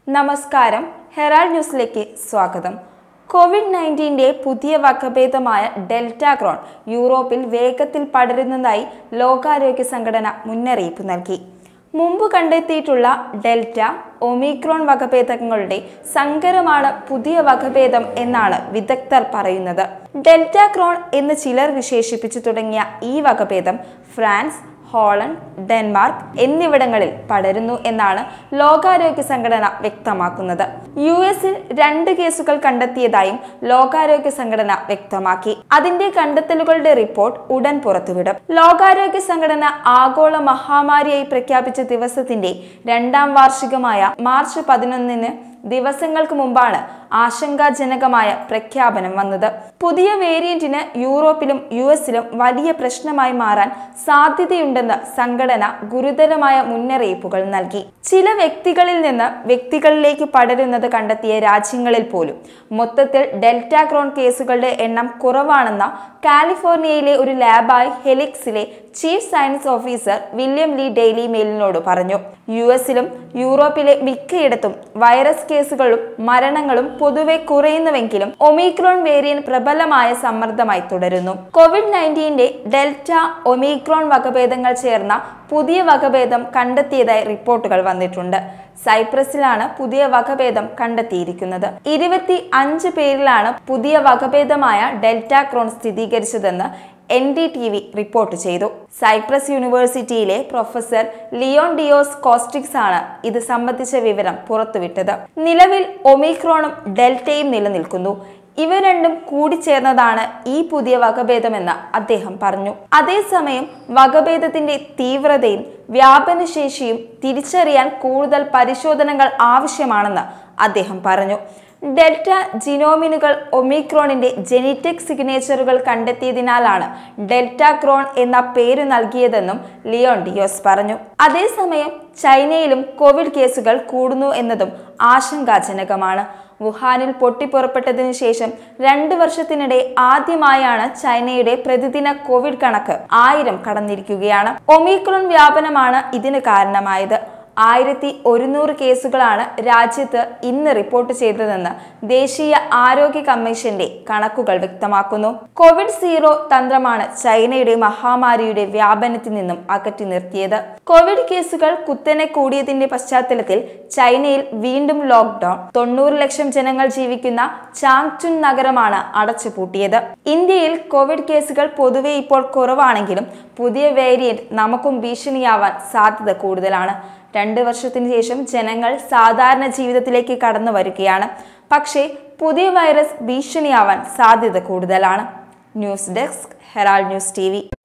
നമസ്കാരം ഹെറാൾഡ് ന്യൂസിലേക്ക് സ്വാഗതം കോവിഡ് നയൻറ്റീൻ്റെ പുതിയ വകഭേദമായ ഡെൽറ്റ ക്രോൺ യൂറോപ്പിൽ വേഗത്തിൽ പടരുന്നതായി ലോകാരോഗ്യ സംഘടന മുന്നറിയിപ്പ് നൽകി മുമ്പ് കണ്ടെത്തിയിട്ടുള്ള ഡെൽറ്റ ഒമിക്രോൺ വകഭേദങ്ങളുടെ സങ്കരമാണ് പുതിയ വകഭേദം എന്നാണ് വിദഗ്ധർ പറയുന്നത് ഡെൽറ്റ ക്രോൺ എന്ന് ചിലർ വിശേഷിപ്പിച്ചു തുടങ്ങിയ ഈ വകഭേദം ഫ്രാൻസ് ഹോളണ്ട് ഡെൻമാർക്ക് എന്നിവിടങ്ങളിൽ പടരുന്നു എന്നാണ് ലോകാരോഗ്യ സംഘടന വ്യക്തമാക്കുന്നത് യു എസിൽ രണ്ട് കേസുകൾ കണ്ടെത്തിയതായും ലോകാരോഗ്യ സംഘടന വ്യക്തമാക്കി അതിന്റെ കണ്ടെത്തലുകളുടെ റിപ്പോർട്ട് ഉടൻ പുറത്തുവിടും ലോകാരോഗ്യ സംഘടന ആഗോള മഹാമാരിയായി പ്രഖ്യാപിച്ച ദിവസത്തിന്റെ രണ്ടാം വാർഷികമായ മാർച്ച് പതിനൊന്നിന് ദിവസങ്ങൾക്ക് മുമ്പാണ് ആശങ്കാജനകമായ പ്രഖ്യാപനം വന്നത് പുതിയ വേരിയന്റിന് യൂറോപ്പിലും യു എസിലും വലിയ പ്രശ്നമായി മാറാൻ സാധ്യതയുണ്ടെന്ന് സംഘടന ഗുരുതരമായ മുന്നറിയിപ്പുകൾ നൽകി ചില വ്യക്തികളിൽ നിന്ന് വ്യക്തികളിലേക്ക് പടരുന്നത് കണ്ടെത്തിയ രാജ്യങ്ങളിൽ പോലും മൊത്തത്തിൽ ഡെൽറ്റ ക്രോൺ കേസുകളുടെ എണ്ണം കുറവാണെന്ന കാലിഫോർണിയയിലെ ഒരു ലാബായ ഹെലിക്സിലെ chief science officer William Lee Daily മെയിലിനോട് പറഞ്ഞു യു എസിലും യൂറോപ്പിലെ മിക്കയിടത്തും വൈറസ് കേസുകളും മരണങ്ങളും പൊതുവെ കുറയുന്നുവെങ്കിലും ഒമിക്രോൺ വേരിയന്റ് പ്രബലമായ സമ്മർദ്ദമായി തുടരുന്നു കോവിഡ് നയൻറ്റീന്റെ ഡെൽറ്റ ഒമിക്രോൺ വകഭേദങ്ങൾ ചേർന്ന പുതിയ വകഭേദം കണ്ടെത്തിയതായി റിപ്പോർട്ടുകൾ വന്നിട്ടുണ്ട് സൈപ്രസിലാണ് പുതിയ വകഭേദം കണ്ടെത്തിയിരിക്കുന്നത് ഇരുപത്തി അഞ്ച് പേരിലാണ് പുതിയ വകഭേദമായ ഡെൽറ്റ ക്രോൺ സ്ഥിരീകരിച്ചതെന്ന് N D T V report ചെയ്തു സൈപ്രസ് യൂണിവേഴ്സിറ്റിയിലെ പ്രൊഫസർ ലിയോൺ ഡിയോസ് കോസ്റ്റിക്സ് ആണ് ഇത് സംബന്ധിച്ച വിവരം പുറത്തുവിട്ടത് നിലവിൽ ഒമിക്രോണും ഡെൽറ്റയും നിലനിൽക്കുന്നു ഇവ രണ്ടും കൂടിച്ചേർന്നതാണ് ഈ പുതിയ വകഭേദമെന്ന് അദ്ദേഹം പറഞ്ഞു അതേസമയം വകഭേദത്തിന്റെ തീവ്രതയും വ്യാപനശേഷിയും തിരിച്ചറിയാൻ കൂടുതൽ പരിശോധനകൾ ആവശ്യമാണെന്ന് അദ്ദേഹം പറഞ്ഞു ഡെൽറ്റ ജിനോമിനുകൾ ഒമിക്രോണിന്റെ ജെനറ്റിക് സിഗ്നേച്ചറുകൾ കണ്ടെത്തിയതിനാലാണ് ഡെൽറ്റ ക്രോൺ എന്ന പേര് നൽകിയതെന്നും ലിയോൺ ഡിയോസ് പറഞ്ഞു അതേസമയം ചൈനയിലും കോവിഡ് കേസുകൾ കൂടുന്നു എന്നതും ആശങ്കാജനകമാണ് വുഹാനിൽ പൊട്ടിപ്പുറപ്പെട്ടതിനു ശേഷം രണ്ട് വർഷത്തിനിടെ ആദ്യമായാണ് ചൈനയുടെ പ്രതിദിന കോവിഡ് കണക്ക് ആയിരം കടന്നിരിക്കുകയാണ് ഒമിക്രോൺ വ്യാപനമാണ് ഇതിന് കാരണമായത് ആയിരത്തി ഒരുന്നൂറ് കേസുകളാണ് രാജ്യത്ത് ഇന്ന് റിപ്പോർട്ട് ചെയ്തതെന്ന് ദേശീയ ആരോഗ്യ കമ്മീഷന്റെ കണക്കുകൾ വ്യക്തമാക്കുന്നു കോവിഡ് സീറോ തന്ത്രമാണ് ചൈനയുടെ മഹാമാരിയുടെ വ്യാപനത്തിൽ നിന്നും അകറ്റി നിർത്തിയത് കോവിഡ് കേസുകൾ കുത്തനെ കൂടിയതിന്റെ പശ്ചാത്തലത്തിൽ ചൈനയിൽ വീണ്ടും ലോക്ക്ഡൌൺ തൊണ്ണൂറ് ലക്ഷം ജനങ്ങൾ ജീവിക്കുന്ന ചാങ്ചുൻ നഗരമാണ് അടച്ചുപൂട്ടിയത് ഇന്ത്യയിൽ കോവിഡ് കേസുകൾ പൊതുവെ ഇപ്പോൾ കുറവാണെങ്കിലും പുതിയ വേരിയന്റ് നമുക്കും ഭീഷണിയാവാൻ സാധ്യത കൂടുതലാണ് രണ്ട് വർഷത്തിന് ശേഷം ജനങ്ങൾ സാധാരണ ജീവിതത്തിലേക്ക് കടന്നു വരികയാണ് പക്ഷേ പുതിയ വൈറസ് ഭീഷണിയാവാൻ സാധ്യത കൂടുതലാണ് news desk Herald news T